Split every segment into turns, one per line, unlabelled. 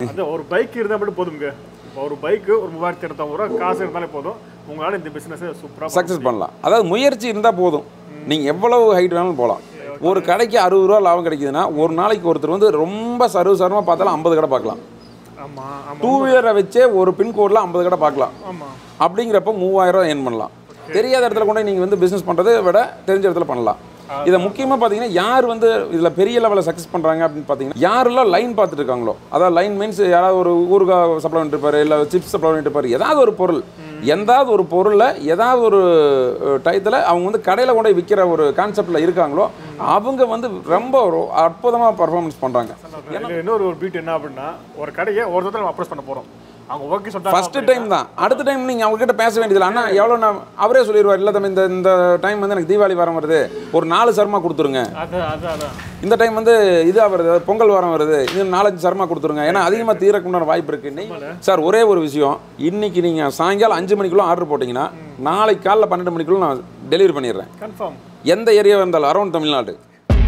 அது ஒரு பைக் இருந்தால் மட்டும் போதுங்க இப்போ ஒரு பைக்கு ஒரு மூவாயிரத்தி இரநூத்தம்பது ரூபா காசு இருந்தாலே போதும் உங்களால் இந்த பிஸ்னஸை சூப்பராக
சக்ஸஸ் பண்ணலாம் அதாவது முயற்சி இருந்தால் போதும் நீங்கள் எவ்வளவு ஹைட் வேணாலும் போகலாம் ஒரு கடைக்கு அறுபது ரூபா லாபம் கிடைக்குதுன்னா ஒரு நாளைக்கு ஒருத்தர் வந்து ரொம்ப சர்வ சர்வமாக பார்த்தாலும் ஐம்பது கடை பார்க்கலாம்
ஆமாம் ஆமாம்
டூ வீலரை வச்சே ஒரு பின்கோடில் ஐம்பது கடை பார்க்கலாம்
ஆமாம்
அப்படிங்கிறப்ப மூவாயிரம் ரூபா ஏர்ன் பண்ணலாம் தெரியாத இடத்துல கொண்டு நீங்கள் வந்து பிஸ்னஸ் பண்ணுறதை விட தெரிஞ்ச இடத்துல பண்ணலாம் இதை முக்கியமாக பார்த்தீங்கன்னா யார் வந்து இதில் பெரிய லெவலில் சக்ஸஸ் பண்ணுறாங்க அப்படின்னு பார்த்தீங்கன்னா யாரெல்லாம் லைன் பார்த்துட்டு இருக்காங்களோ அதாவது லைன் மீன்ஸ் யாராவது ஒரு ஊறுகாய் சப்ளை பண்ணிட்டு இருப்பாரு இல்லை சிப்ஸ் சப்ளை பண்ணிட்டு இருப்பாரு ஏதாவது ஒரு பொருள் எந்தாவது ஒரு பொருளை ஏதாவது ஒரு டயத்தில் அவங்க வந்து கடையில் கொண்டு போய் விற்கிற ஒரு கான்செப்டில் இருக்காங்களோ அவங்க வந்து ரொம்ப ஒரு அற்புதமாக பர்ஃபார்மன்ஸ் பண்ணுறாங்க
இதுல இன்னொரு ஒரு பீட் என்ன அப்படின்னா ஒரு கடையை ஒரு தடவை நம்ம அப்ரோச் பண்ண போகிறோம் அவங்க ஓகே சொல்லிட்டாங்க
ஃபர்ஸ்ட் டைம் தான் அடுத்த டைம் நீங்கள் அவங்ககிட்ட பேச வேண்டியதில்லை அண்ணா எவ்வளோ நான் அவரே சொல்லிடுவார் இல்லை தம்பி இந்த இந்த டைம் வந்து எனக்கு தீபாவளி வாரம் வருது ஒரு நாலு சர்மா கொடுத்துருங்க
அதான் அதான் அதான்
இந்த டைம் வந்து இதாக வருது பொங்கல் வாரம் வருது இது நாலஞ்சு சர்மா கொடுத்துருங்க ஏன்னா அதிகமாக தீரக்குண்டான வாய்ப்பு இருக்கு நெய் சார் ஒரே ஒரு விஷயம் இன்னைக்கு நீங்கள் சாயங்காலம் அஞ்சு மணிக்குள்ள ஆர்டர் போட்டிங்கன்னா நாளைக்கு காலைல பன்னெண்டு மணிக்குள்ள நான் டெலிவரி பண்ணிடுறேன்
கன்ஃபார்ம்
எந்த ஏரியாவாக இருந்தாலும் அரௌண்ட் தமிழ்நாடு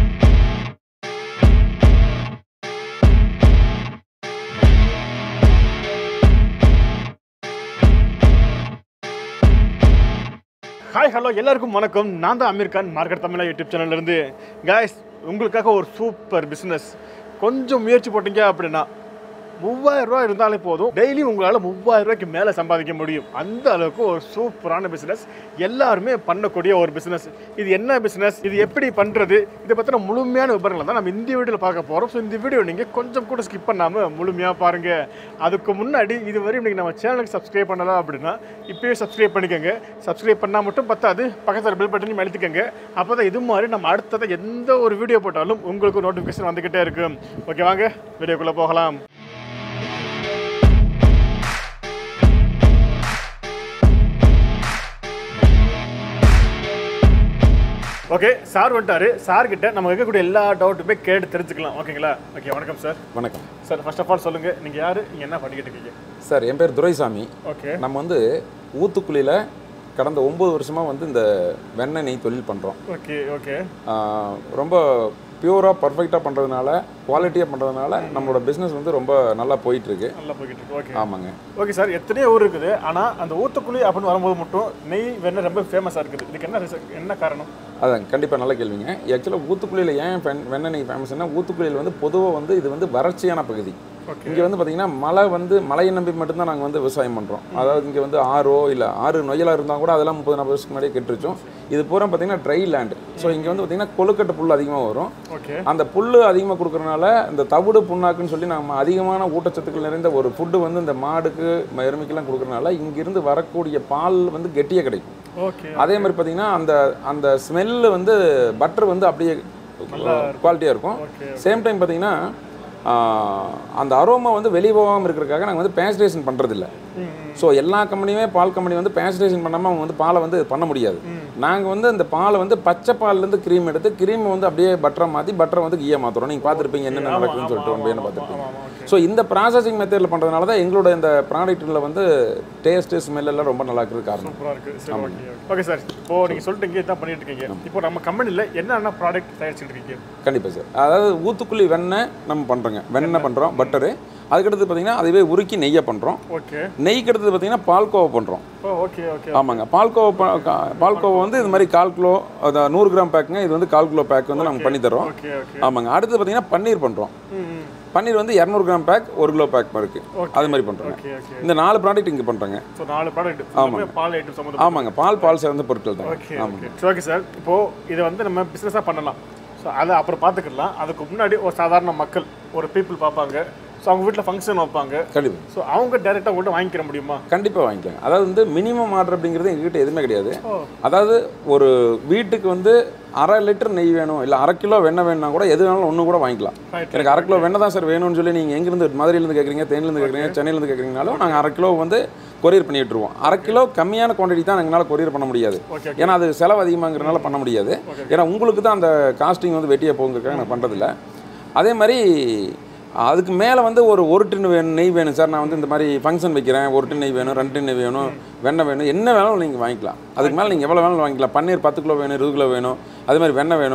ஹாய் ஹலோ எல்லாருக்கும் வணக்கம் நான் தான் அமீர் கான் மார்க்கெட் தமிழா யூடியூப் சேனல்ல இருந்து guys உங்களுக்காக ஒரு சூப்பர் பிஸ்னஸ் கொஞ்சம் முயற்சி போட்டீங்க அப்படின்னா மூவாயிரம் ரூபாய் இருந்தாலே போதும் டெய்லி உங்களால் மூவாயிரம் ரூபாய்க்கு மேலே சம்பாதிக்க முடியும் அந்த அளவுக்கு ஒரு சூப்பரான பிஸ்னஸ் எல்லாருமே பண்ணக்கூடிய ஒரு பிஸ்னஸ் இது என்ன பிஸ்னஸ் இது எப்படி பண்ணுறது இதை பற்றின முழுமையான விவரங்களை தான் நம்ம இந்த வீடியோவில் பார்க்க போகிறோம் ஸோ இந்த வீடியோ நீங்கள் கொஞ்சம் கூட ஸ்கிப் பண்ணாமல் முழுமையாக பாருங்கள் அதுக்கு முன்னாடி இது வரையும் நீங்கள் நம்ம சேனலுக்கு சப்ஸ்கிரைப் பண்ணலாம் அப்படின்னா இப்போயே சப்ஸ்கிரைப் பண்ணிக்கோங்க சப்ஸ்கிரைப் பண்ணால் மட்டும் பத்தாது பக்கத்தில் பில் பட்டனையும் அழுத்திக்கோங்க அப்போ தான் இது மாதிரி நம்ம அடுத்ததை எந்த ஒரு வீடியோ போட்டாலும் உங்களுக்கு நோட்டிஃபிகேஷன் வந்துக்கிட்டே இருக்கும் ஓகே வாங்க வீடியோக்குள்ளே போகலாம் ஓகே சார் வந்துட்டாரு சார் கிட்ட நம்ம இருக்கக்கூடிய எல்லா டவுட்டுமே கேட்டு தெரிஞ்சுக்கலாம் ஓகேங்களா ஓகே வணக்கம் சார்
வணக்கம்
சார் ஃபர்ஸ்ட் ஆஃப் ஆல் சொல்லுங்க நீங்க யாரு நீங்க என்ன பண்ணிக்கிட்டு இருக்கீங்க
சார் என் பேர் துரைசாமி
ஓகே
நம்ம வந்து ஊத்துக்குளியில் கடந்த ஒம்பது வருஷமாக வந்து இந்த வெண்ணெய் நெய் தொழில் பண்ணுறோம்
ஓகே ஓகே
ரொம்ப பியூராக பர்ஃபெக்டாக பண்ணுறதுனால குவாலிட்டியாக பண்ணுறதுனால நம்மளோட பிஸ்னஸ் வந்து ரொம்ப நல்லா போயிட்டுருக்கு
நல்லா போய்கிட்டு இருக்கு ஓகே
ஆமாங்க
ஓகே சார் எத்தனையோ ஊர் இருக்குது ஆனா அந்த ஊத்துக்குழி அப்படின்னு வரும்போது மட்டும் நெய் வெண்ணெய் ரொம்ப ஃபேமஸா இருக்குது இதுக்கு என்ன reason- என்ன காரணம்
அதான் கண்டிப்பாக நல்ல கேள்விங்க ஆக்சுவலாக ஊத்துக்குளியில் ஏன் வெண் வெண்ணெய் நெய் ஃபேமஸ்னா ஊத்துக்குளியில் வந்து பொதுவாக வந்து இது வந்து வறட்சியான பகுதி
ஓகே
இங்கே வந்து பார்த்தீங்கன்னா மழை வந்து மழையை நம்பி மட்டும்தான் நாங்கள் வந்து விவசாயம் பண்ணுறோம் அதாவது இங்கே வந்து ஆறோ இல்லை ஆறு நொய்யலாக இருந்தால் கூட அதெல்லாம் முப்பது நாற்பது வருஷத்துக்கு முன்னாடியே கெட்டுருச்சோம் இது பூரா பார்த்தீங்கன்னா ட்ரை லேண்டு ஸோ இங்கே வந்து பார்த்தீங்கன்னா கொழுக்கட்டை புல் அதிகமாக வரும்
ஓகே
அந்த புல் அதிகமாக கொடுக்கறனால இந்த தவிடு புண்ணாக்குன்னு சொல்லி நம்ம அதிகமான ஊட்டச்சத்துக்கள் நிறைந்த ஒரு ஃபுட்டு வந்து இந்த மாடுக்கு ம- எருமைக்கெல்லாம் கொடுக்கறனால இங்கிருந்து வரக்கூடிய பால் வந்து கெட்டியாக கிடைக்கும்
ஓகே
அதே மாதிரி பார்த்தீங்கன்னா அந்த அந்த ஸ்மெல்லு வந்து பட்டர் வந்து அப்படியே குவாலிட்டியாக இருக்கும்
ஓகே
சேம் டைம் பார்த்தீங்கன்னா ஆஹ், அந்த அரோமா வந்து வெளியே போகாமல் இருக்கிறதுக்காக நாங்கள் வந்து பேஸ்டரேஷன் பண்ணுறதில்ல ஸோ எல்லா கம்பெனியுமே பால் கம்பெனி வந்து பேஸ்டரேஷன் பண்ணாமல் அவங்க வந்து பாலை வந்து பண்ண முடியாது நாங்கள் வந்து இந்த பாலை வந்து பச்சை பால்லேருந்து க்ரீம் எடுத்து க்ரீம் வந்து அப்படியே பட்டரை மாற்றி பட்டரை வந்து கீயை மாற்றுறோம் நீங்கள் பார்த்துருப்பீங்க என்னென்ன நடக்குதுன்னு சொல்லிட்டு ஒன் பையனை பார்த்துருப்பீங்க
ஆமா ஓகே
ஸோ இந்த ப்ராசஸிங் மெத்தடில் பண்ணுறதுனால தான் எங்களோட இந்த ப்ராடக்ட்டில் வந்து டேஸ்ட்டு ஸ்மெல் எல்லாம் ரொம்ப நல்லா இருக்கிறது காரணம்
சூப்பரா இருக்கு சரி ஓகே ஓகே சார் இப்போ நீங்க சொல்லிட்டீங்க இதான் பண்ணிட்டு இருக்கீங்க இப்போ நம்ம கம்பெனில என்னென்ன ப்ராடக்ட் தயாரிச்சுட்டு இருக்கீங்க
கண்டிப்பாக சார் அதாவது ஊத்துக்குள்ளி வெண்ணெய் நம்ம பண்ணுறோங்க வெண்ணெய் பண்ணுறோம் பட்டரு அதுக்கடுத்து பார்த்தீங்கன்னா அதுவே உருக்கி நெய்யை பண்ணுறோம்
ஓகே
நெய்க்கு அடுத்தது பார்த்தீங்கன்னா பால்கோவா பண்ணுறோம்
ஓ ஓகே ஓகே
ஆமாங்க பால்கோவா ப- கா- பால்கோவா வந்து இது மாதிரி கால் கிலோ அதான் நூறு கிராம் பேக்குங்க இது வந்து கால் கிலோ பேக் வந்து நம்ம பண்ணி தரோம்
ஓகே ஓகே
ஆமாங்க அடுத்து பார்த்தீங்கன்னா பன்னீர் பண்ணுறோம்
ம் ம்.
பன்னீர் வந்து இரநூறு கிராம் பேக் ஒரு கிலோ பேக் இருக்கு
Okay.
அது மாதிரி பண்ணுறோங்க
ஓகே ஓகே
இந்த நாலு ப்ராடக்ட் இங்கே பண்ணுறோங்க
ஸோ நாலு ப்ராடக்ட் பால் ஐட்டம் சம்மந்தம்
ஆமாங்க பால் பால் சேர்ந்த பொருட்கள் தான்
ஓகே ஓகே சரி ஓகே சார் இப்போ இதை வந்து நம்ம பிஸ்னஸாக பண்ணலாம் ஸோ அதை அப்புறம் பார்த்துக்கலாம் அதுக்கு முன்னாடி ஒரு சாதாரண மக்கள் ஒரு பீப்புள் பார்ப்பாங்க ஸோ அவங்க வீட்டில் ஃபங்க்ஷன் வைப்பாங்க
கண்டிப்பாக
ஸோ அவங்க டேரெக்டாக உங்கள்கிட்ட வாங்கிக்கிற முடியுமா
கண்டிப்பாக வாங்கிக்கலாங்க அதாவது வந்து மினிமம் ஆர்டர் அப்படிங்கிறது எங்ககிட்ட எதுவுமே கிடையாது
ஓ
அதாவது ஒரு வீட்டுக்கு வந்து அரை லிட்டர் நெய் வேணும் இல்லை அரை கிலோ வெண்ணெய் வேணும்னா கூட எது வேணாலும் ஒன்று கூட வாங்கிக்கலாம்
ரைட்
எனக்கு அரை கிலோ வெண்ணெய் தான் சார் வேணும்னு சொல்லி நீங்கள் எங்கேருந்து மதுரையிலேருந்து கேட்குறீங்க தேனிலேருந்து கேட்குறீங்க சென்னையிலேருந்து கேட்குறீங்கனாலும் நாங்கள் அரை கிலோ வந்து கொரியர் பண்ணி விட்டுருவோம் அரை கிலோ கம்மியான குவான்டிட்டி தான் எங்களால் கொரியர் பண்ண முடியாது
ஓகே
ஏன்னா அது செலவு அதிகமாங்கிறனால பண்ண முடியாது ஏன்னா உங்களுக்கு தான் அந்த காஸ்டிங் வந்து வெட்டியாக போங்கிறதுக்காக நான் பண்ணுறதில்ல அதே மாதிரி அதுக்கு மேலே வந்து ஒரு ஒரு டின் வேணும் நெய் வேணும் சார் நான் வந்து இந்த மாதிரி ஃபங்க்ஷன் வைக்கிறேன் ஒரு டின் நெய் வேணும் ரெண்டு டின் நெய் வேணும் வெண்ணெய் வேணும் என்ன வேணாலும் நீங்கள் வாங்கிக்கலாம் அதுக்கு மேலே நீங்கள் எவ்வளோ வேணாலும் வாங்கிக்கலாம் பன்னீர் பத்து கிலோ வேணும் இருபது கிலோ வேணும் அதே மாதிரி வெண்ணெய் வேணும்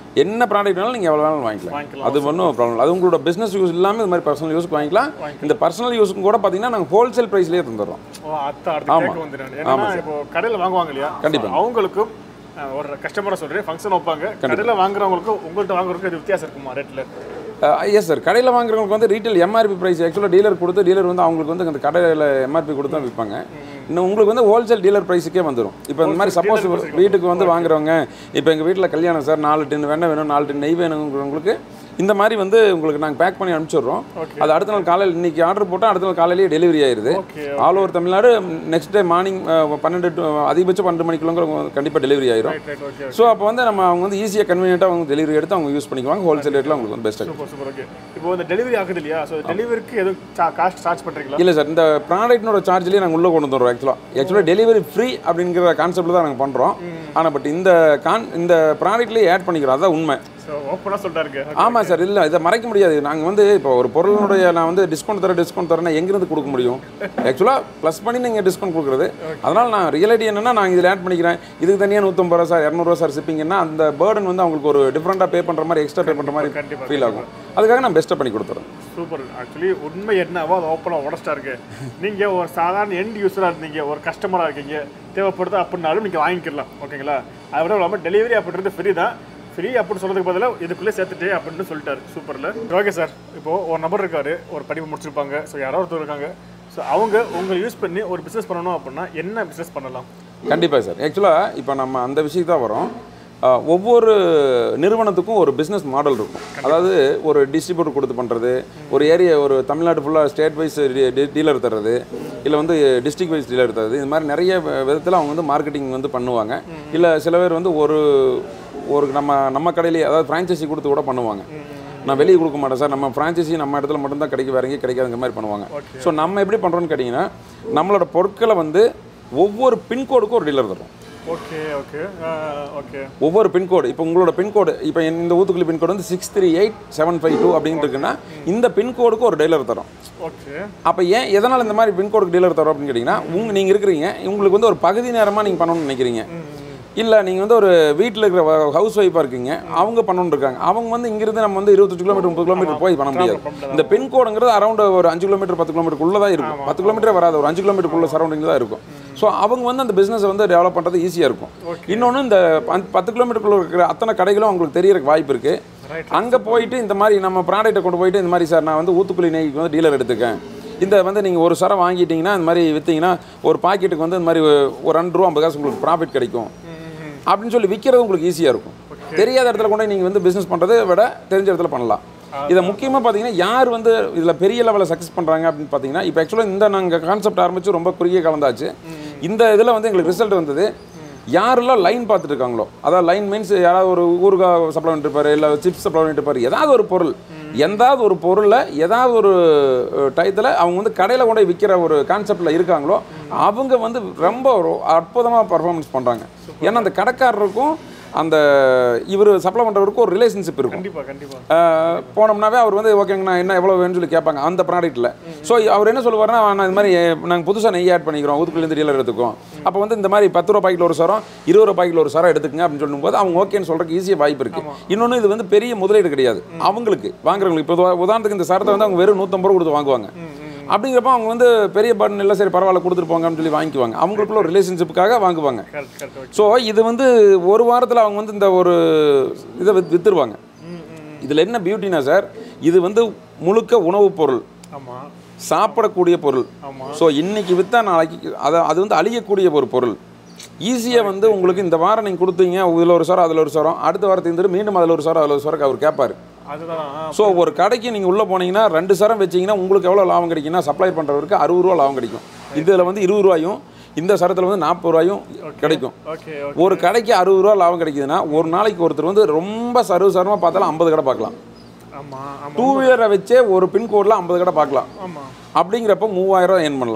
என்ன ப்ராடக்ட் வேணாலும் நீங்கள் எவ்வளோ வேணாலும் வாங்கிக்கலாம்
வாங்கிக்கலாம்.
அது ஒன்றும் ப்ராப்ளம் இல்லை அது உங்களோட பிஸ்னஸ் யூஸ் இல்லாமல் இது மாதிரி பர்சனல் யூஸ்க்கு வாங்கிக்கலாம் இந்த பர்சனல் யூஸ்க்கு கூட பார்த்தீங்கன்னா நாங்கள் ஹோல்சேல் ப்ரைஸ்லேயே தந்துடுறோம்
ஓ அத்தை அடுத்து கேட்க வந்து நான் ஏன்னா இப்போ கடையில் வாங்குவாங்க இல்லையா
கண்டிப்பா.
So, அவங்களுக்கும் அஹ், ஒரு கஸ்டமரை சொல்றேன் ஃபங்க்ஷன் வைப்பாங்க கடையில் வாங்குறவங்களுக்கும் உங்கள்கிட்ட வாங்குறதுக்கும் இது வித்தியாசம் இருக்குமா ரேட்டில்
எஸ் சார் கடையில் வாங்குறவங்களுக்கு வந்து ரீட்டைல் எம்ஆர்பி ப்ரைஸ் ஆக்சுவலாக டீலர் கொடுத்து டீலர் வந்து அவங்களுக்கு வந்து அந்த கடையில் எம்ஆர்பி கொடுத்து தான் விற்பாங்க இன்னும் உங்களுக்கு வந்து ஹோல்சேல் டீலர் ப்ரைஸுக்கே வந்துடும் இப்போ இந்த மாதிரி சப்போஸ் வீட்டுக்கு வந்து வாங்குறவங்க இப்போ எங்கள் வீட்டில் கல்யாணம் சார் நாலு டின் வெண்ணெய் வேணும் நாலு டின் நெய் வேணுங்கிறவங்களுக்கு இந்த மாதிரி வந்து உங்களுக்கு நாங்கள் பேக் பண்ணி அனுப்பிச்சிடுறோம் அது அடுத்த நாள் காலையில் இன்னைக்கு ஆர்டர் போட்டால் அடுத்த நாள் காலையிலேயே டெலிவரி ஆயிருது
okay
all over Tamil Nadu next day morning பன்னெண்டு to அதிகபட்சம் பன்னெண்டு மணிக்குள்ள கண்டிப்பாக டெலிவரி ஆயிரும்
ரைட் ரைட் ஓகே
ஸோ அப்போ வந்து நம்ம அவங்க வந்து ஈஸியாக கன்வீனியண்ட்டாக அவங்க டெலிவரி எடுத்து அவங்க யூஸ் பண்ணிக்குவாங்க ஹோல்சேல் ரேட்டில் அவங்களுக்கு வந்து பெஸ்ட்டாக
சூப்பர் சூப்பர் ஓகே இப்போ இந்த டெலிவரி ஆகுது இல்லையா ஸோ டெலிவரிக்கு எதுவும் காஸ்ட் சார்ஜ் பண்ணுறீங்களா
இல்லை சார் இந்த ப்ராடக்ட்னோட சார்ஜ்லேயே நாங்கள் உள்ளே கொண்டு வந்துடுறோம் ஆக்சுவலாக ஆக்சுவலாக டெலிவரி ஃப்ரீ அப்படிங்கிற கான்செப்ட்டில் தான் நாங்கள் பண்ணுறோம் ஆனால் பட் இந்த கான் இந்த ப்ராடக்ட்லேயே ஆட் பண்ணிக்கிறோம் அதான் உண்மை
ஸோ ஓப்பனாக சொல்லிட்டாருங்க
ஆமாம் சார் இல்லை இதை மறைக்க முடியாது நாங்கள் வந்து இப்போ ஒரு பொருளினுடைய நான் வந்து டிஸ்கவுண்ட் தரேன் டிஸ்கவுண்ட் தரேன் எங்கேருந்து கொடுக்க முடியும் ஆக்சுவலாக ப்ளஸ் பண்ணி நீங்கள் டிஸ்கவுண்ட் கொடுக்குறது அதனால் நான் ரியாலிட்டி என்னன்னா நான் இதில் ஆட் பண்ணிக்கிறேன் இதுக்கு தனியாக நூற்றம்பது ரூபா சார் இரநூறுவா சார் ஷிப்பிங்கன்னா அந்த பேர்டன் வந்து அவங்களுக்கு ஒரு டிஃப்ரெண்ட்டாக பே பண்ணுற மாதிரி எக்ஸ்ட்ரா பே பண்ணுற மாதிரி
கண்டிப்பா,
ஃபீல் ஆகும் அதுக்காக நான் பெஸ்ட்டாக பண்ணி கொடுத்துறேன்
சூப்பர் ஆக்சுவலி உண்மை என்னவோ அதை ஓப்பனாக உடச்சிட்டா இருக்கு நீங்கள் ஒரு சாதாரண எண்ட் யூஸராக இருந்தீங்க ஒரு கஸ்டமராக இருக்கீங்க தேவைப்படுது அப்படின்னாலும் நீங்கள் வாங்கிக்கலாம் ஓகேங்களா அதை விட இல்லாமல் டெலிவரி அப்படின்றது ஃப்ரீ தான் ஃப்ரீ அப்படின்னு சொல்றதுக்கு பதிலாக இதுக்குள்ளே சேர்த்துட்டே அப்படின்னு சொல்லிட்டாரு சூப்பரில் ஓகே சார் இப்போது ஒரு நபர் இருக்காரு ஒரு படிப்பு முடிச்சிருப்பாங்க ஸோ யாரோ ஒருத்தர் இருக்காங்க ஸோ அவங்க உங்களை யூஸ் பண்ணி ஒரு பிஸ்னஸ் பண்ணணும் அப்படின்னா என்ன பிஸ்னஸ் பண்ணலாம்
கண்டிப்பாக சார் ஆக்சுவலாக இப்போ நம்ம அந்த விஷயத்துக்கு தான் வரோம் அஹ், ஒவ்வொரு நிறுவனத்துக்கும் ஒரு பிஸ்னஸ் மாடல் இருக்கும் அதாவது ஒரு டிஸ்ட்ரிபியூட்டர் கொடுத்து பண்ணுறது ஒரு ஏரியா ஒரு தமிழ்நாடு ஃபுல்லாக ஸ்டேட் வைஸ் டீலர் தர்றது இல்லை வந்து டிஸ்ட்ரிக்ட் வைஸ் டீலர் தர்றது இது மாதிரி நிறைய விதத்தில் அவங்க வந்து மார்க்கெட்டிங் வந்து பண்ணுவாங்க இல்லை சில பேர் வந்து ஒரு ஒரு நம்ம நம்ம கடையிலேயே அதாவது ஃப்ரான்ச்சைசி கொடுத்து கூட பண்ணுவாங்க நான் வெளியே கொடுக்க மாட்டேன் சார் நம்ம ஃப்ரான்ச்சைசி நம்ம இடத்துல மட்டும்தான் கிடைக்கும் வேற எங்கேயும் கிடைக்காதுங்க மாதிரி பண்ணுவாங்க ஸோ நம்ம எப்படி பண்ணுறோன்னு கேட்டிங்கன்னா நம்மளோட பொருட்களை வந்து ஒவ்வொரு பின்கோடுக்கும் ஒரு டீலர் தரும்
ஓகே ஓகே ஓகே
ஒவ்வொரு பின்கோடு இப்போ உங்களோட பின்கோடு இப்போ இந்த ஊத்துக்குளி பின்கோடு வந்து six three eight seven five two அப்படின்னு இருக்குன்னா இந்த பின்கோடுக்கு ஒரு டீலர் தரும்
ஓகே
அப்போ ஏன் எதனால் இந்த மாதிரி பின்கோடுக்கு டீலர் தரோம் அப்படின்னு கேட்டிங்கன்னா உங்க நீங்கள் இருக்கிறீங்க உங்களுக்கு வந்து ஒரு பகுதி நேரமாக நீங்கள் பண்ணணும்னு நினைக்கிறீங்க இல்லை நீங்கள் வந்து ஒரு வீட்டில் இருக்கிற ஹவுஸ் ஒய்ஃபாக இருக்கீங்க அவங்க பண்ணணும்னு இருக்காங்க அவங்க வந்து இங்கிருந்து நம்ம வந்து இருபத்தஞ்சு கிலோமீட்டர் முப்பது கிலோமீட்டர் போய் பண்ண முடியாது இந்த பின்கோடுங்கிறது அரௌண்ட் ஒரு அஞ்சு கிலோமீட்டர் பத்து கிலோமீட்டருக்குள்ளே தான் இருக்கும் பத்து கிலோமீட்டர் வராது ஒரு அஞ்சு கிலோமீட்டருக்குள்ள சரௌண்டிங் தான் இருக்கும் ஸோ அவங்க வந்து அந்த பிஸ்னஸை வந்து டெவலப் பண்ணுறது ஈஸியாக இருக்கும் இன்னொன்று இந்த பத்து- பத்து கிலோமீட்டருக்குள்ள இருக்கிற அத்தனை கடைகளும் அவங்களுக்கு தெரியறதுக்கு வாய்ப்பு இருக்குது அங்கே போயிட்டு இந்த மாதிரி நம்ம ப்ராடக்ட்டை கொண்டு போயிட்டு இந்த மாதிரி சார் நான் வந்து ஊத்துக்குழி நெய்க்கு வந்து டீலர் எடுத்துக்கேன் இந்த வந்து நீங்கள் ஒரு சரம் வாங்கிட்டீங்கன்னா இந்த மாதிரி விற்றீங்கன்னா ஒரு பாக்கெட்டுக்கு வந்து இந்த மாதிரி ஒரு ரெண்டு ரூபா ஐம்பது காசு உங்களுக்கு ப்ராஃபிட் கிடைக்கும் அப்படின்னு சொல்லி விற்கிறது உங்களுக்கு ஈஸியாக இருக்கும் தெரியாத இடத்துல கொண்டு நீங்கள் வந்து பிஸ்னஸ் பண்ணுறதை விட தெரிஞ்ச இடத்துல பண்ணலாம் இதை முக்கியமாக பார்த்தீங்கன்னா யார் வந்து இதில் பெரிய லெவலில் சக்ஸஸ் பண்ணுறாங்க அப்படின்னு பார்த்தீங்கன்னா இப்போ ஆக்சுவலாக இந்த நாங்கள் கான்செப்ட் ஆரம்பித்து ரொம்ப குறுகிய கலந்தாச்சு இந்த இதில் வந்து எங்களுக்கு ரிசல்ட் வந்தது யாரெல்லாம் லைன் பார்த்துட்டு இருக்காங்களோ அதாவது லைன் மீன்ஸ் யாராவது ஒரு ஊறுகாய் சப்ளை பண்ணிட்டு இருப்பாரு இல்லை சிப்ஸ் சப்ளை பண்ணிட்டு இருப்பாரு ஏதாவது ஒரு பொருள் எந்தாவது ஒரு பொருளில் ஏதாவது ஒரு டயத்தில் அவங்க வந்து கடையில் கொண்டு போய் விற்கிற ஒரு கான்செப்டில் இருக்காங்களோ அவங்க வந்து ரொம்ப ஒரு அற்புதமாக பர்ஃபார்மன்ஸ் பண்ணுறாங்க ஏன்னா அந்த கடைக்காரருக்கும் அந்த இவர் சப்ளை பண்ணுறவருக்கும் ஒரு ரிலேஷன்ஷிப் இருக்கும்
கண்டிப்பா கண்டிப்பா
ஆஹ் போனோம்னாவே அவர் வந்து ஓகேங்கண்ணா என்ன எவ்வளோ வேணும்னு சொல்லி கேட்பாங்க அந்த ப்ராடக்ட்டில் ஸோ அவர் என்ன சொல்லுவாருன்னா நான் இது மாதிரி நாங்கள் புதுசாக நெய் ஆட் பண்ணிக்கிறோம் ஊத்துக்குலேருந்து டீலர் எடுத்துக்கோம் அப்போ வந்து இந்த மாதிரி பத்து ரூபா பாக்கெட்டில் ஒரு சரம் இருபது ரூபா பாக்கெட்டில் ஒரு சரம் எடுத்துக்கங்க அப்படின்னு சொல்லும்போது அவங்க ஓகேன்னு சொல்கிறதுக்கு ஈஸியாக வாய்ப்பு இருக்குது இன்னொன்று இது வந்து பெரிய முதலீடு கிடையாது அவங்களுக்கு வாங்குறவங்களுக்கு இப்போ உதா- உதாரணத்துக்கு இந்த சரத்தை வந்து அவங்க வெறும் நூற்றம்பது ரூபா கொடுத்து வாங்குவாங்க அப்படிங்கிறப்ப அவங்க வந்து பெரிய பட்டன் இல்லை சரி பரவாயில்ல கொடுத்துட்டு போங்க அப்படின்னு சொல்லி வாங்கிக்குவாங்க அவங்களுக்குள்ள ஒரு ரிலேஷன்ஷிப்புக்காக வாங்குவாங்க
கரெக்ட் கரெக்ட் ஓகே
ஸோ இது வந்து ஒரு வாரத்தில் அவங்க வந்து இந்த ஒரு இதை வித் வித்துருவாங்க இதில் என்ன பியூட்டினா சார் இது வந்து முழுக்க உணவுப் பொருள்
ஆமா
சாப்பிடக்கூடிய பொருள்
ஆமா
ஸோ இன்னைக்கு விற்றா நாளைக்கு அதை அது வந்து அழியக்கூடிய ஒரு பொருள் ஈஸியாக வந்து உங்களுக்கு இந்த வாரம் நீங்கள் கொடுத்தீங்க இதில் ஒரு சரம் அதில் ஒரு சரம் அடுத்த வாரத்துக்கு இந்த மீண்டும் அதில் ஒரு சரம் அதில் ஒரு சரம் அவர் கேட்பாரு
அதுதான் ஆ,
ஸோ ஒரு கடைக்கு நீங்கள் உள்ளே போனீங்கன்னா ரெண்டு சரம் வச்சீங்கன்னா உங்களுக்கு எவ்வளோ லாபம் கிடைக்கும்னா சப்ளை பண்ணுறவருக்கு அறுபது ரூபா லாபம் கிடைக்கும் இதில் வந்து இருபது ரூபாயும் இந்த சரத்தில் வந்து நாற்பது ரூபாயும் கிடைக்கும்
ஓகே ஓகே
ஒரு கடைக்கு அறுபது ரூபா லாபம் கிடைக்குதுன்னா ஒரு நாளைக்கு ஒருத்தர் வந்து ரொம்ப சர்வ சரமாக பார்த்தாலும் ஐம்பது கடை பார்க்கலாம்
ஆமா ஆமா
டூ வீலரை வச்சே ஒரு பின்கோடில் ஐம்பது கடை பார்க்கலாம்
ஆமா
அப்படிங்கிறப்ப மூவாயிரம் ரூபா ஏர்ன் பண்ணலாம்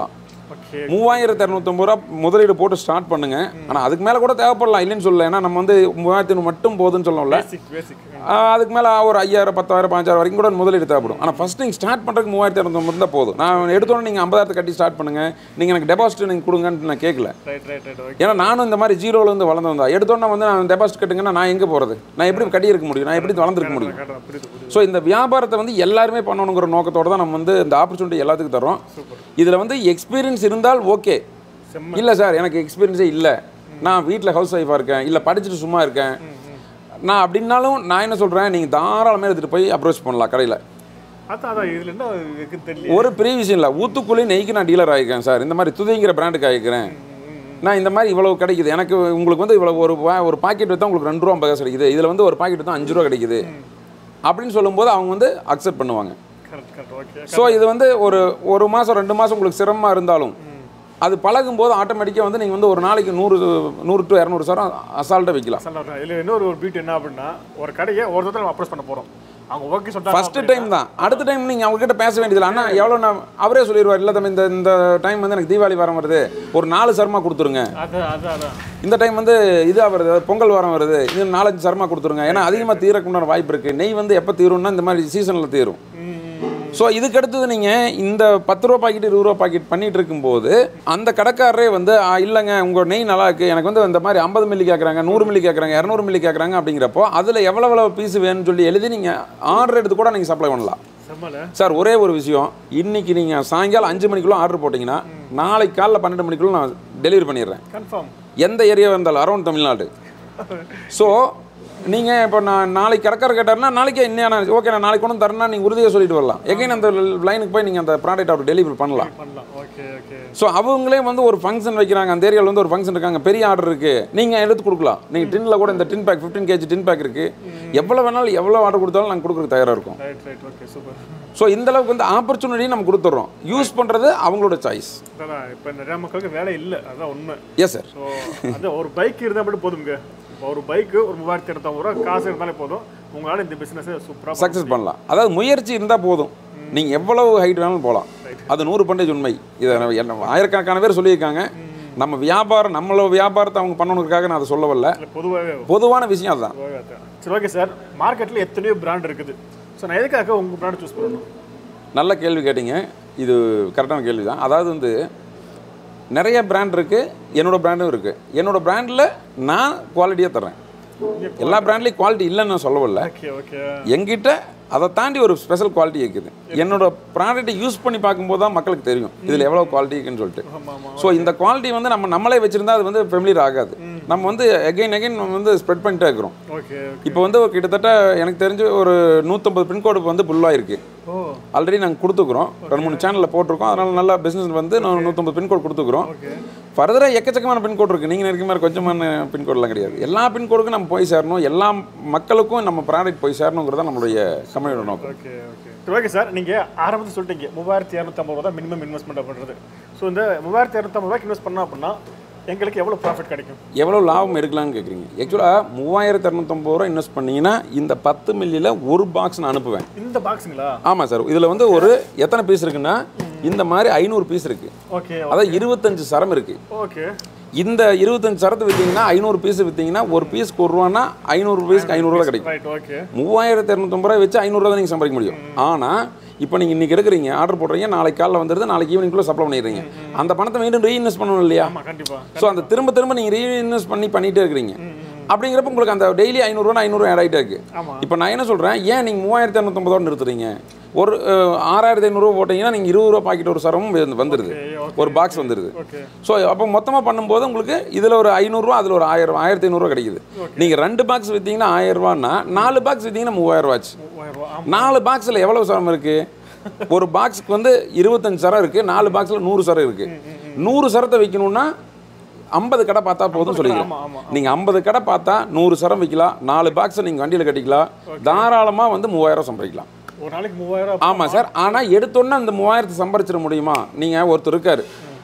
ஓகே
மூவாயிரத்தி இரநூத்தம்பது ரூபா முதலீடு போட்டு ஸ்டார்ட் பண்ணுங்க ஆனால் அதுக்கு மேலே கூட தேவைப்படலாம் இல்லைன்னு சொல்லல ஏன்னா நம்ம வந்து மூவாயிரத்தி ஐநூறு மட்டும் போதுன்னு சொல்லல
பேசிக் பேசிக்
ஆஹ் அதுக்கு மேலே ஒரு ஐயாயிரம் பத்தாயிரம் பாஞ்சாயிரம் வரைக்கும் கூட முதலீடு தேவைப்படும் ஆனால் ஃபஸ்ட் நீங்கள் ஸ்டார்ட் பண்ணுறதுக்கு மூவாயிரத்தி இரநூத்தம்பது இருந்தால் போதும் நான் எடுத்தோன்னே நீங்கள் ஐம்பதாயிரத்தை கட்டி ஸ்டார்ட் பண்ணுங்கள் நீங்கள் எனக்கு டெபாசிட் நீங்கள் கொடுங்கன்னு நான் கேட்கல
ரைட் ரைட் ரைட் ஓகே
ஏன்னா நானும் இந்த மாதிரி ஜீரோலேருந்து வளர்ந்து வந்தா எடுத்தோன்னே வந்து நான் டெபாசிட் கட்டுங்கன்னா நான் எங்கே போகிறது நான் எப்படி கட்டி இருக்க முடியும் நான் எப்படி வளர்ந்துருக்க முடியும்
காட்டுறேன் புரியுது புரியுது
ஸோ இந்த வியாபாரத்தை வந்து எல்லாருமே பண்ணணுங்கிற நோக்கத்தோட தான் நம்ம வந்து இந்த ஆப்பர்ச்சுனிட்டி எல்லாத்துக்கும் தரோம் இதில் வந்து எக்ஸ்பீரியன்ஸ் இருந்தால் ஓகே
செம்ம
இல்லை சார் எனக்கு எக்ஸ்பீரியன்ஸே இல்லை நான் வீட்டில் ஹவுஸ் ஒய்ஃபாக இருக்கேன் இல்லை படிச்சுட்டு சும்மா இருக்கேன் நான் அப்படின்னாலும் நான் என்ன சொல்கிறேன் நீங்கள் தாராளமாக எடுத்துகிட்டு போய் அப்ரோச் பண்ணலாம் கடையில்
அதான் அதான் இதுல என்ன இருக்குன்னு தெரியல
ஒரு பெரிய விஷயம் இல்லை ஊத்துக்குழி நெய்க்கு நான் டீலர் ஆகிக்கிறேன் சார் இந்த மாதிரி துதிங்கிற பிராண்டுக்கு ஆகிக்கிறேன் நான் இந்த மாதிரி இவ்வளவு கிடைக்குது எனக்கு உங்களுக்கு வந்து இவ்வளோ ஒரு வா- ஒரு பாக்கெட் விற்றா உங்களுக்கு ரெண்டு ரூபா ஐம்பது காசு கிடைக்குது இதில் வந்து ஒரு பாக்கெட் விற்றா அஞ்சு ரூபா கிடைக்குது அப்படின்னு சொல்லும்போது அவங்க வந்து அக்செப்ட் பண்ணுவாங்க
கரெக்ட் கரெக்ட் ஓகே
ஸோ இது வந்து ஒரு ஒரு மாதம் ரெண்டு மாதம் உங்களுக்கு சிரமமாக இருந்தாலும் அது பழகும் போது ஆட்டோமேட்டிக்காக வந்து நீங்கள் வந்து ஒரு நாளைக்கு நூறு நூறு டு இரநூறு சரம் அசால்ட்டாக விற்கலாம்
சொல்ல இதுல இன்னொரு ஒரு பீட் என்ன அப்படின்னா ஒரு கடையை ஒரு தடவை நம்ம அப்ரோச் பண்ண போறோம் அவங்க ஓகே சொல்லிட்டாங்க
ஃபர்ஸ்ட் டைம் தான் அடுத்த டைம் நீங்கள் அவங்ககிட்ட பேச வேண்டியதில்லை அண்ணா எவ்வளோ நான் அவரே சொல்லிடுவார் இல்லை தம்பி இந்த இந்த டைம் வந்து எனக்கு தீபாவளி வாரம் வருது ஒரு நாலு சரமா கொடுத்துருங்க
அதான் அதான் அதான்
இந்த டைம் வந்து இதாக வருது பொங்கல் வாரம் வருது இன்னும் நாலஞ்சு சரமா கொடுத்துருங்க ஏன்னா அதிகமாக தீரக்குண்டான வாய்ப்பு இருக்குது நெய் வந்து எப்போ தீரும்னா இந்த மாதிரி சீசனில் தீரும் ஸோ இதுக்கு அடுத்தது நீங்கள் இந்த பத்து ரூபா பாக்கெட் இருபது ரூபா பாக்கெட் பண்ணிட்டு இருக்கும்போது அந்த கடைக்காரரே வந்து "ஆ, இல்லைங்க உங்கள் நெய் நல்லா இருக்கு எனக்கு வந்து இந்த மாதிரி ஐம்பது மில்லி கேட்குறாங்க நூறு மில்லி கேட்குறாங்க இரநூறு மில்லி கேட்குறாங்க அப்படிங்கிறப்போ அதில் எவ்வளோ எவ்வளோ பீஸ் வேணும்னு சொல்லி எழுதி நீங்கள் ஆர்டர் எடுத்து கூட நீங்கள் சப்ளை பண்ணலாம்
செம்மல
சார் ஒரே ஒரு விஷயம் இன்னைக்கு நீங்கள் சாயங்காலம் அஞ்சு மணிக்குள்ள ஆர்டர் போட்டிங்கன்னா நாளைக்கு காலைல பன்னெண்டு மணிக்குள்ள நான் டெலிவரி பண்ணிடுறேன்
கன்ஃபார்ம்
எந்த ஏரியாவாக இருந்தாலும் அரௌண்ட் தமிழ்நாடு ஸோ நீங்கள் இப்போ நான் நாளைக்கு கடைக்கார கேட்டாருன்னா நாளைக்கே இன்னும் ஓகே நான் நாளைக்கு கொண்டு வந்து தரேன்னா நீங்கள் உறுதியாக சொல்லிட்டு வரலாம் எகைன் அந்த லைனுக்கு போய் நீங்கள் அந்த ப்ராடக்ட் அவர் டெலிவரி பண்ணலாம்
பண்ணலாம் ஓகே ஓகே
ஸோ அவங்களே வந்து ஒரு ஃபங்க்ஷன் வைக்கிறாங்க அந்த ஏரியாவில் வந்து ஒரு ஃபங்க்ஷன் இருக்காங்க பெரிய ஆர்டர் இருக்குது நீங்கள் எடுத்து கொடுக்கலாம் நீங்கள் டின்னில் கூட இந்த tin pack fifteen KG tin pack இருக்குது எவ்வளோ வேணாலும் எவ்வளோ ஆர்டர் கொடுத்தாலும் நாங்கள் கொடுக்குறதுக்கு தயாராக இருக்கும்
right right okay super
so இந்த அளவுக்கு வந்து ஆப்பர்ச்சுனிட்டி நம்ம கொடுத்துட்றோம் யூஸ் பண்ணுறது அவங்களோட சாய்ஸ்
அதான் இப்போ நிறைய மக்களுக்கு வேலை இல்லை அதான் உண்மை
எஸ் சார்
ஸோ அது ஒரு பைக் இருந்தால் மட்டும் போதுங்க இப்போ ஒரு பைக்கு ஒரு மூவாயிரத்தி இரநூத்தம்பது ரூபா காசு இருந்தாலே போதும் உங்களால் இந்த பிஸ்னஸை சூப்பராக
சக்ஸஸ் பண்ணலாம் அதாவது முயற்சி இருந்தால் போதும் நீங்கள் எவ்வளவு ஹைட் வேணாலும் போகலாம் அது நூறு பர்சன்டேஜ் உண்மை இதை நான் என்ன- ஆயிரக்கணக்கான பேர் சொல்லியிருக்காங்க நம்ம வியாபாரம் நம்மளோட வியாபாரத்தை அவங்க பண்ணணுக்காக நான் அதை சொல்ல வரல
இல்லை பொதுவாகவே
பொதுவான விஷயம் அதுதான்
பொதுவாகவே அதான். சரி ஓகே சார் மார்க்கெட்டில் எத்தனையோ பிராண்ட் இருக்குது ஸோ நான் எதுக்காக உங்கள் பிராண்ட் சூஸ் பண்ணணும்
நல்ல கேள்வி கேட்டீங்க இது கரெக்டான கேள்வி தான் அதாவது வந்து நிறைய பிராண்ட் இருக்குது என்னோட பிராண்டும் இருக்குது என்னோட பிராண்டில் நான் குவாலிட்டியாக தர்றேன் எல்லா பிராண்ட்லேயும் குவாலிட்டி இல்லைன்னு நான் சொல்ல வரல
ஓகே ஓகே
எங்கிட்ட அதை தாண்டி ஒரு ஸ்பெஷல் குவாலிட்டி இருக்குது என்னோட ப்ராடக்ட்டை யூஸ் பண்ணி பார்க்கும்போது தான் மக்களுக்கு தெரியும் இதில் எவ்வளோ குவாலிட்டி இருக்குன்னு சொல்லிட்டு
ஆமாம் ஆமாம்
ஸோ இந்த குவாலிட்டி வந்து நம்ம நம்மளே வச்சிருந்தா அது வந்து ஃபெமிலியர் ஆகாது நம்ம வந்து எகைன் எகைன் நம்ம வந்து ஸ்ப்ரெட் பண்ணிட்டே இருக்கிறோம்
ஓகே ஓகே
இப்போ வந்து கிட்டத்தட்ட எனக்கு தெரிஞ்சு ஒரு நூற்றம்பது பின்கோடு வந்து ஃபுல்லாக இருக்குது
ஓ
ஆல்ரெடி நாங்கள் கொடுத்துக்குறோம் ரெண்டு மூணு சேனலில் போட்டிருக்கோம் அதனால நல்லா பிஸ்னஸ் வந்து நான் நூற்றம்பது பின்கோடு கொடுத்துக்குறோம்
ஓகே
ஃபர்தராக எக்கச்சக்கமான பின்கோடு இருக்குது நீங்கள் நினைக்கிற மாதிரி கொஞ்சமான பின்கோடெலாம் கிடையாது எல்லா பின்கோடுக்கும் நம்ம போய் சேரணும் எல்லா மக்களுக்கும் நம்ம ப்ராடக்ட் போய் சேரணுங்கிறது தான் நம்மளுடைய கம்பெனியோட நோக்கம்
ஓகே ஓகே சரி ஓகே சார் நீங்கள் ஆரம்பத்தில் சொல்லிட்டீங்க மூவாயிரத்தி இரநூத்தம்பது ரூபா தான் மினிமம் இன்வெஸ்ட்மெண்ட் பண்ணுறது ஸோ இந்த மூவாயிரத்தி இரநூத்தம்பது ரூபாய்க்கு இன்வெஸ்ட் பண்ணோம் அப்படின்னா எங்களுக்கு எவ்வளோ ப்ராஃபிட் கிடைக்கும்
எவ்வளோ லாபம் எடுக்கலாம்னு கேட்குறீங்க ஆக்சுவலாக மூவாயிரத்தி இரநூத்தம்பது ரூபா இன்வெஸ்ட் பண்ணீங்கன்னா இந்த பத்து மில்லியில் ஒரு பாக்ஸ் நான் அனுப்புவேன்
இந்த பாக்ஸுங்களா
ஆமாம் சார் இதில் வந்து ஒரு எத்தனை பீஸ் இருக்குன்னா இந்த மாதிரி ஐநூறு பீஸ் இருக்குது
ஓகே
அதாவது இருபத்தஞ்சு சரம் இருக்குது
ஓகே
இந்த இருபத்தஞ்சு சரத்து விற்றீங்கன்னா ஐநூறு பீஸ் விற்றீங்கன்னா ஒரு பீஸ்க்கு ஒரு ரூபான்னா ஐநூறு பீஸ்க்கு ஐநூறுரூவா கிடைக்கும்
ரைட் ஓகே
மூவாயிரத்தி இரநூத்தம்பது ரூபாய் வச்சு ஐநூறுரூவா தான் நீங்கள் சம்பாதிக்க முடியும் ஆனால் இப்போ நீங்கள் இன்றைக்கி எடுக்கிறீங்க ஆர்டர் போடுறீங்க நாளைக்கு காலைல வந்துடுது நாளைக்கு ஈவினிங்குள்ளே சப்ளை பண்ணிடுறீங்க அந்த பணத்தை மீண்டும் ரீஇன்வெஸ்ட் பண்ணணும் இல்லையா
ஆமாம் கண்டிப்பாக
ஸோ அந்த திரும்ப திரும்ப நீங்கள் ரீஇன்வெஸ்ட் பண்ணி பண்ணிகிட்டே இருக்கிறீங்க அப்படிங்கிறப்ப உங்களுக்கு அந்த டெய்லி ஐநூறுரூவா ஐநூறு ஆட் ஆகிட்டே இருக்கு
ஆமாம்
இப்போ நான் என்ன சொல்கிறேன் ஏன் நீங்கள் மூவாயிரத்தி இரநூத்தம்பதோட நிறுத்துறீங்க ஒரு அஹ், ஆறாயிரத்தி ஐநூறுரூவா போட்டிங்கன்னா நீங்கள் இருபது ரூபா பாக்கெட் ஒரு சரமும் வந்து- வந்துடுது
ஓகே
ஒரு பாக்ஸ் வந்துடுது
ஓகே
ஸோ அப்போ மொத்தமாக பண்ணும்போது உங்களுக்கு இதில் ஒரு ஐநூறுரூவா அதில் ஒரு ஆயிரம் ஆயிரத்தி ஐநூறுரூவா கிடைக்குது நீங்கள் ரெண்டு பாக்ஸ் விற்றீங்கன்னா ஆயிரம் ரூபான்னா நாலு பாக்ஸ் விற்றீங்கன்னா மூவாயிரம் ரூபாச்சு
மூவாயிரம் ரூபா ஆமாம்
நாலு பாக்ஸில் எவ்வளவு சரம் இருக்குது ஒரு பாக்ஸ்க்கு வந்து இருபத்தஞ்சு சரம் இருக்குது நாலு பாக்ஸில் நூறு சரம் இருக்குது நூறு சரத்தை வைக்கணும்னா ஐம்பது கடை பார்த்தா போதும் சொல்லிக்கலாம்
ஆமாம் ஆமாம்
நீங்கள் ஐம்பது கடை பார்த்தா நூறு சரம் வைக்கலாம் நாலு பாக்ஸை நீங்கள் வண்டியில் கட்டிக்கலாம் தாராளமாக வந்து மூவாயிரம் சம்பாதிக்கலாம்
ஒரு நாளைக்கு மூவாயிரம்
ஆமாம் சார் ஆனால் எடுத்தோன்னே அந்த மூவாயிரத்தை சம்பாரிச்சிட முடியுமா நீங்கள் ஒருத்தர் இருக்கார்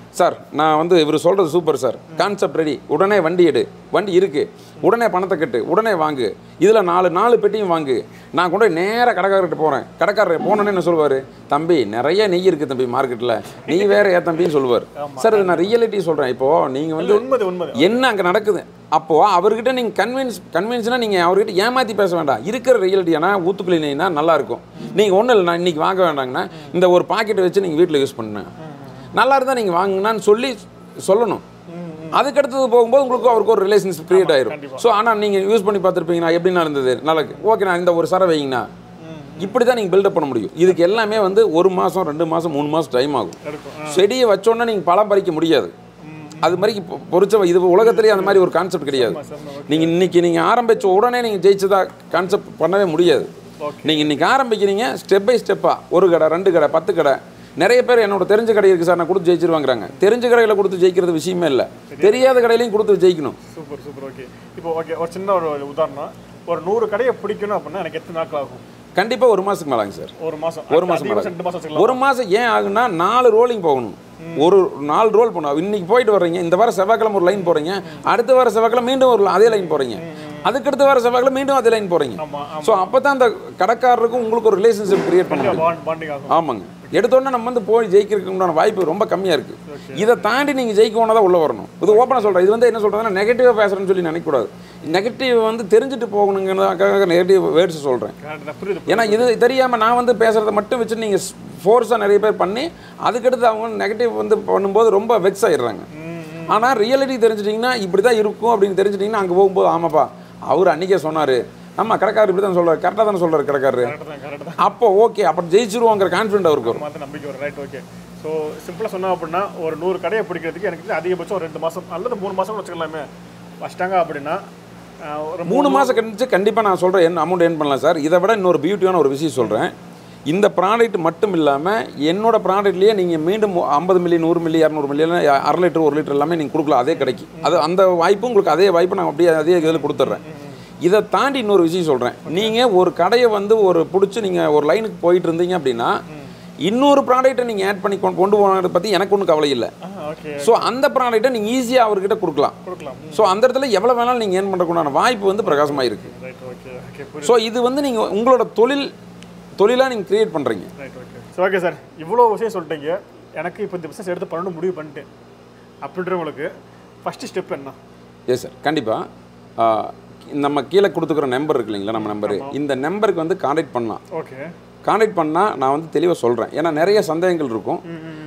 சார் நான் வந்து இவர் சொல்கிறது சூப்பர் சார் கான்செப்ட் ரெடி உடனே வண்டி எடு வண்டி இருக்கு உடனே பணத்தை கட்டு உடனே வாங்கு இதில் நாலு நாலு பெட்டியும் வாங்கு நான் கொண்டு போய் நேராக கடைக்காரர்கிட்ட போகிறேன் கடைக்காரர் போனோன்னே என்ன சொல்லுவார் தம்பி நிறைய நெய் இருக்குது தம்பி மார்க்கெட்டில் நீ வேற ஏன் தம்பின்னு சொல்லுவார் சார் இது நான் ரியாலிட்டி சொல்கிறேன் இப்போது நீங்கள் வந்து
உண்மை உண்மை
என்ன அங்கே நடக்குது அப்போது அவர்கிட்ட நீங்கள் கன்வின்ஸ் கன்வின்ஸ்னால் நீங்கள் அவர்கிட்ட ஏமாற்றி பேச வேண்டாம் இருக்கிற ரியாலிட்டியானா ஊத்துக்குழி நெய்னா நல்லா இருக்கும் நீங்கள் ஒன்றும் இல்லை நான் இன்றைக்கி வாங்க வேண்டாங்கன்னா இந்த ஒரு பாக்கெட்டை வச்சு நீங்கள் வீட்டில் யூஸ் பண்ணுங்க நல்லா இருந்தால் நீங்கள் வாங்குங்கன்னு சொல்லி சொல்லணும் அதுக்கடுத்தது போகும்போது உங்களுக்கு அவருக்கு ஒரு ரிலேஷன்ஷிப் கிரியேட் ஆயிரும் ஸோ ஆனால் நீங்கள் யூஸ் பண்ணி பார்த்துருப்பீங்கன்னா எப்படின்னா இருந்தது நல்லா ஓகே நான் இந்த ஒரு சர வைங்கண்ணா இப்படி தான் நீங்கள் பில்டப் பண்ண முடியும் இதுக்கு எல்லாமே வந்து ஒரு மாதம் ரெண்டு மாதம் மூணு மாதம் டைம் ஆகும்
எடுக்கும்
செடியை வச்சோன்னா நீங்கள் பழம் பறிக்க முடியாது அது மாதிரி இப்போ பொறிச்ச இது உலகத்திலேயே அந்த மாதிரி ஒரு கான்செப்ட் கிடையாது நீங்கள் இன்னைக்கு நீங்கள் ஆரம்பிச்ச உடனே நீங்கள் ஜெயிச்சதா கான்செப்ட் பண்ணவே முடியாது நீங்கள் இன்னைக்கு ஆரம்பிக்கிறீங்க ஸ்டெப் பை ஸ்டெப்பாக ஒரு கடை ரெண்டு கடை பத்து கடை நிறைய பேர் என்னோட தெரிஞ்ச கடை இருக்குது சார் நான் கொடுத்து ஜெயிச்சிருவாங்கிறாங்க தெரிஞ்ச கடையில் கொடுத்து ஜெயிக்கிறது விஷயமே இல்லை தெரியாத கடையிலையும் கொடுத்து ஜெயிக்கணும்
சூப்பர் சூப்பர் ஓகே இப்போ ஓகே ஒரு சின்ன ஒரு உதாரணம் ஒரு நூறு கடையை பிடிக்கணும் அப்படின்னா எனக்கு எத்தனை நாட்கள் ஆகும்
கண்டிப்பாக ஒரு மாதத்துக்கு மேலாங்க சார்
ஒரு மாசம்
ஒரு மாசம்
அதிகபட்சம்
மேல.
ரெண்டு மாசம் வச்சுக்கலாம்
ஒரு மாதம் ஏன் ஆகுன்னா நாலு ரோலிங் போகணும் ஒரு நாலு ரோல் பண்ணும் இன்னைக்கு போயிட்டு வர்றீங்க இந்த வாரம் செவ்வாய்க்கிழமை ஒரு லைன் போகிறீங்க அடுத்த வாரம் செவ்வாய்க்கிழமை மீண்டும் ஒரு அதே லைன் போகிறீங்க அதுக்கடுத்த வாரம் செவ்வாய்க்கிழமை மீண்டும் அதே லைன் போகிறீங்க
ஆமா
ஸோ அப்போ தான் அந்த கடைக்காரருக்கும் உங்களுக்கு ஒரு ரிலேஷன்ஷிப் கிரியேட் பண்ண முடியும்
பாண்ட் பாண்டிங் ஆகும்
ஆமாங்க எடுத்தோடனே நம்ம வந்து போய் ஜெயிக்கிறதுக்கு உண்டான வாய்ப்பு ரொம்ப கம்மியாக இருக்குது இதை தாண்டி நீங்கள் ஜெயிக்கணும் தான் உள்ளே வரணும் இது ஓப்பனாக சொல்கிறேன் இது வந்து என்ன சொல்கிறதுனா நெகட்டிவாக பேசுகிறேன்னு சொல்லி நினைக்கக்கூடாது நெகட்டிவ் வந்து தெரிஞ்சுட்டு போகணுங்கிறதுக்காக நெகட்டிவ் வேர்ட்ஸ் சொல்கிறேன்
Correct, நான் புரியுது
ஏன்னா இது தெரியாமல் நான் வந்து பேசுகிறத மட்டும் வச்சு நீங்கள் ஃபோர்ஸாக நிறைய பேர் பண்ணி அதுக்கடுத்து அவங்க நெகட்டிவ் வந்து பண்ணும்போது ரொம்ப வெக்ஸ் ஆயிடுறாங்க ஆனால் ரியாலிட்டி தெரிஞ்சிட்டிங்கன்னா இப்படி தான் இருக்கும் அப்படின்னு தெரிஞ்சிட்டிங்கன்னா அங்கே போகும்போது ஆமாப்பா அவர் அன்றைக்கே சொன்னார் ஆமா கடைக்காரர் இப்படி தான் சொல்கிறார் கரெக்டாக தானே சொல்கிறார் கடைக்காரரு
கரெக்ட் தான் கரெக்ட் தான்
அப்போ ஓகே அப்போ ஜெயிச்சிருவோங்கிற கான்ஃபிடென்ட் அவருக்கு வரும்
மாத்த நம்பிக்கை வரும் ரைட் ஓகே ஸோ சிம்பிளாக சொன்னோம் அப்படின்னா ஒரு நூறு கடையை பிடிக்கிறதுக்கு எனக்கு தெரிஞ்சு அதிகபட்சம் ஒரு ரெண்டு மாதம் அல்லது மூணு மாதம் கூட வச்சுக்கலாமே வச்சிட்டாங்க அப்படின்னா ஆஹ், ஒரு
மூணு மாதம் கழிச்சு கண்டிப்பாக நான் சொல்கிறேன் என்ன அமௌண்ட் ஏர்ன் பண்ணலாம் சார் இதை விட இன்னொரு பியூட்டியான ஒரு விஷயம் சொல்கிறேன் இந்த ப்ராடக்ட் மட்டும் இல்லாமல் என்னோட ப்ராடக்ட்லேயே நீங்கள் மீண்டும் ஐம்பது மில்லி நூறு மில்லி இரநூறு மில்லியில் அரை லிட்டர் ஒரு லிட்டர் எல்லாமே நீங்கள் கொடுக்கலாம் அதே கடைக்கு அது அந்த வாய்ப்பு உங்களுக்கு அதே வாய்ப்பு நான் அப்படியே அதே இதில் கொடுத்துட்றேன் இதை தாண்டி இன்னொரு விஷயம் சொல்கிறேன் நீங்கள் ஒரு கடையை வந்து ஒரு பிடிச்சி நீங்கள் ஒரு லைனுக்கு போயிட்டு இருந்தீங்க அப்படின்னா இன்னொரு ப்ராடக்ட்டை நீங்கள் ஆட் பண்ணி கொண்டு கொண்டு போனதை பற்றி எனக்கு ஒன்றும் கவலை இல்லை
ஓகே
ஸோ அந்த ப்ராடக்ட்டை நீங்கள் ஈஸியாக அவர்கிட்ட கொடுக்கலாம்
கொடுக்கலாம்
ஸோ அந்த இடத்துல எவ்வளோ வேணாலும் நீங்கள் ஏர்ன் பண்ணுறதுக்குண்டான வாய்ப்பு வந்து பிரகாசமாக இருக்குது
ரைட் ஓகே ஓகே புரியுது
ஸோ இது வந்து நீங்கள் உங்களோட தொழில் தொழிலாக நீங்கள் கிரியேட் பண்ணுறீங்க
right okay so okay sir இவ்வளோ விஷயம் சொல்லிட்டீங்க எனக்கு இப்போ இந்த பிஸ்னஸ் எடுத்து பண்ணணும் முடிவு பண்ணிட்டேன் அப்படின்றவங்களுக்கு ஃபஸ்ட்டு ஸ்டெப் என்ன
எஸ் சார் கண்டிப்பாக நம்ம கீழே கொடுத்துக்கிற நம்பர் இருக்கு இல்லைங்களா நம்ம நம்பரு இந்த நம்பருக்கு வந்து காண்டாக்ட் பண்ணலாம்
ஓகே
காண்டாக்ட் பண்ணால் நான் வந்து தெளிவாக சொல்கிறேன் ஏன்னா நிறைய சந்தேகங்கள் இருக்கும்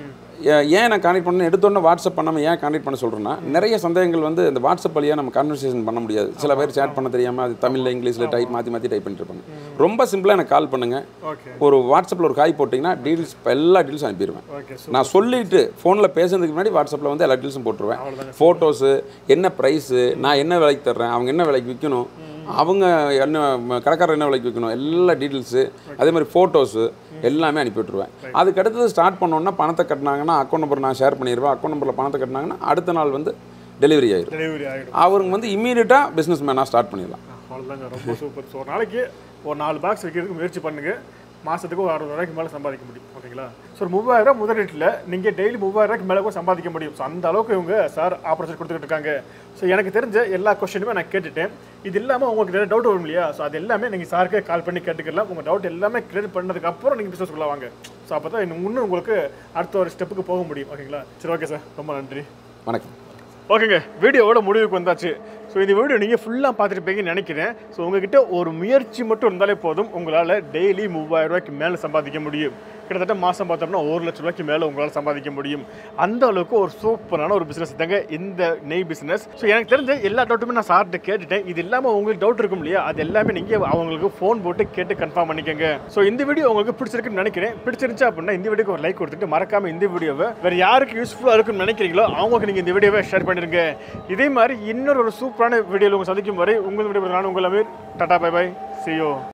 ஏ- ஏன் நான் கான்டெக்ட் பண்ண எடுத்தோன்னே வாட்ஸ்அப் பண்ணாமல் ஏன் கான்டெக்ட் பண்ண சொல்கிறேன்னா நிறைய சந்தேகங்கள் வந்து இந்த வாட்ஸ்அப் வழியாக நம்ம கான்வர்சேஷன் பண்ண முடியாது சில பேர் சேட் பண்ண தெரியாமல் அது தமிழில் இங்கிலீஷில் டைப் மாற்றி மாற்றி டைப் பண்ணிட்டு இருப்பாங்க ரொம்ப சிம்பிளாக எனக்கு கால் பண்ணுங்கள்
ஓகே
ஒரு வாட்ஸ்அப்பில் ஒரு காய் போட்டிங்கன்னா டீல்ஸ் எல்லா டீல்ஸும் அனுப்பிடுவேன்
ஓகே
நான் சொல்லிட்டு ஃபோனில் பேசுறதுக்கு முன்னாடி வாட்ஸ்அப்பில் வந்து எல்லா டீல்ஸும் போட்டுருவேன் ஃபோட்டோஸு என்ன ப்ரைஸு நான் என்ன விலைக்கு தர்றேன் அவங்க என்ன விலைக்கு விற்கணும் அவங்க என்ன ம- கடைக்காரர் என்ன விலைக்கு விற்கணும் எல்லா டீட்டெயில்ஸு அதே மாதிரி ஃபோட்டோஸு எல்லாமே அனுப்பி விட்டுருவேன் அதுக்கு அடுத்தது ஸ்டார்ட் பண்ணோன்னா பணத்தை கட்டினாங்கன்னா அக்கௌண்ட் நம்பர் நான் ஷேர் பண்ணிடுவேன் அக்கௌண்ட் நம்பரில் பணத்தை கட்டினாங்கன்னா அடுத்த நாள் வந்து டெலிவரி ஆயிடும்
டெலிவரி ஆகிடும்
அவருங்க வந்து இம்மீடியட்டாக பிஸ்னஸ் மேனாக ஸ்டார்ட் பண்ணிடலாம்
அவ்வளோதாங்க ரொம்ப சூப்பர் ஸோ ஒரு நாளைக்கு ஒரு நாலு பாக்ஸ் வைக்கிறதுக்கு முயற்சி பண்ணுங்க மாதத்துக்கு ஒரு அறுபது ரூபாய்க்கு மேலே சம்பாதிக்க முடியும் ஓகேங்களா ஸோ ஒரு மூவாயிரம் முதலீட்டில் நீங்கள் டெய்லி மூவாயிரம் ரூபாய்க்கு மேலே கூட சம்பாதிக்க முடியும் ஸோ அந்த அளவுக்கு இவங்க சார் ஆப்பர்ச்சுனிட்டி கொடுத்துக்கிட்டு இருக்காங்க ஸோ எனக்கு தெரிஞ்ச எல்லா கொஸ்டினுமே நான் கேட்டுட்டேன் இது இல்லாமல் உங்களுக்கு நிறைய டவுட் வரும் இல்லையா ஸோ அது எல்லாமே நீங்கள் சாருக்கே கால் பண்ணி கேட்டுக்கலாம் உங்கள் டவுட் எல்லாமே கிளியர் பண்ணதுக்கு அப்புறம் நீங்கள் பிஸ்னஸ் உள்ள வாங்க ஸோ அப்போ தான் இன்னும் உங்களுக்கு அடுத்த ஒரு ஸ்டெப்புக்கு போக முடியும் ஓகேங்களா சரி ஓகே சார் ரொம்ப நன்றி
வணக்கம்
ஓகேங்க வீடியோவோட முடிவுக்கு வந்தாச்சு ஸோ இந்த வீடியோ நீங்கள் ஃபுல்லாக பார்த்துருப்பீங்கன்னு நினைக்கிறேன் ஸோ உங்ககிட்ட ஒரு முயற்சி மட்டும் இருந்தாலே போதும் உங்களால் டெய்லி மூவாயிரம் ரூபாய்க்கு மேலே சம்பாதிக்க முடியும் கிட்டத்தட்ட மாதம் பார்த்தோம்னா ஒரு லட்ச ரூபாய்க்கு மேலே உங்களால் சம்பாதிக்க முடியும் அந்த அளவுக்கு ஒரு சூப்பரான ஒரு பிஸ்னஸ் தாங்க இந்த நெய் பிஸ்னஸ் ஸோ எனக்கு தெரிஞ்ச எல்லா டவுட்டுமே நான் சார்கிட்ட கேட்டுட்டேன் இது இல்லாமல் உங்களுக்கு டவுட் இருக்கும் இல்லையா அது எல்லாமே நீங்கள் அவங்களுக்கு ஃபோன் போட்டு கேட்டு கன்ஃபார்ம் பண்ணிக்கோங்க ஸோ இந்த வீடியோ உங்களுக்கு பிடிச்சிருக்குன்னு நினைக்கிறேன் பிடிச்சிருந்துச்சு அப்படின்னா இந்த வீடியோக்கு ஒரு லைக் கொடுத்துட்டு மறக்காம இந்த வீடியோவை வேற யாருக்கு யூஸ்ஃபுல்லாக இருக்குன்னு நினைக்கிறீங்களோ அவங்களுக்கு நீங்கள் இந்த வீடியோவை ஷேர் பண்ணிருங்க இதே மாதிரி இன்னொரு ஒரு சூப்பரான வீடியோவில் உங்களை சந்திக்கும் வரை உங்கள் வீடியோ நான் உங்கள் அமீர் டாடா பை பை சியோ